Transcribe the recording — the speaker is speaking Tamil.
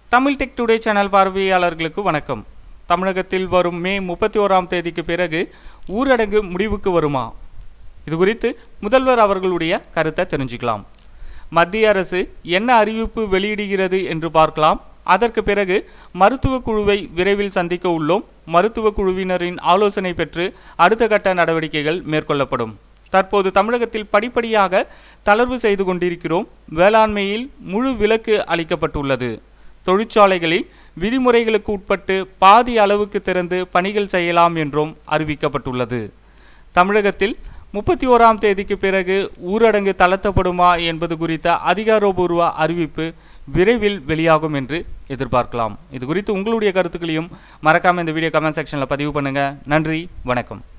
தமிழ் டெக் டுடே சேனல் பார்வையாளர்களுக்கு வணக்கம் தமிழகத்தில் வரும் மே முப்பத்தி ஓராம் தேதிக்கு பிறகு ஊரடங்கு முடிவுக்கு வருமா இது குறித்து முதல்வர் அவர்களுடைய கருத்தை தெரிஞ்சுக்கலாம் மத்திய அரசு என்ன அறிவிப்பு வெளியிடுகிறது என்று பார்க்கலாம் அதற்கு பிறகு மருத்துவ குழுவை விரைவில் சந்திக்க உள்ளோம் மருத்துவ குழுவினரின் ஆலோசனை பெற்று அடுத்த கட்ட நடவடிக்கைகள் மேற்கொள்ளப்படும் தற்போது தமிழகத்தில் படிப்படியாக தளர்வு செய்து கொண்டிருக்கிறோம் வேளாண்மையில் முழு விலக்கு அளிக்கப்பட்டுள்ளது தொழிற்சாலைகளில் விதிமுறைகளுக்கு உட்பட்டு பாதி அளவுக்கு திறந்து பணிகள் செய்யலாம் என்றும் அறிவிக்கப்பட்டுள்ளது தமிழகத்தில் முப்பத்தி ஓராம் தேதிக்கு பிறகு ஊரடங்கு தளர்த்தப்படுமா என்பது குறித்த அதிகாரப்பூர்வ அறிவிப்பு விரைவில் வெளியாகும் என்று எதிர்பார்க்கலாம் இது குறித்து உங்களுடைய கருத்துக்களையும் மறக்காம இந்த வீடியோ கமெண்ட் செக்ஷன்ல பதிவு பண்ணுங்க நன்றி வணக்கம்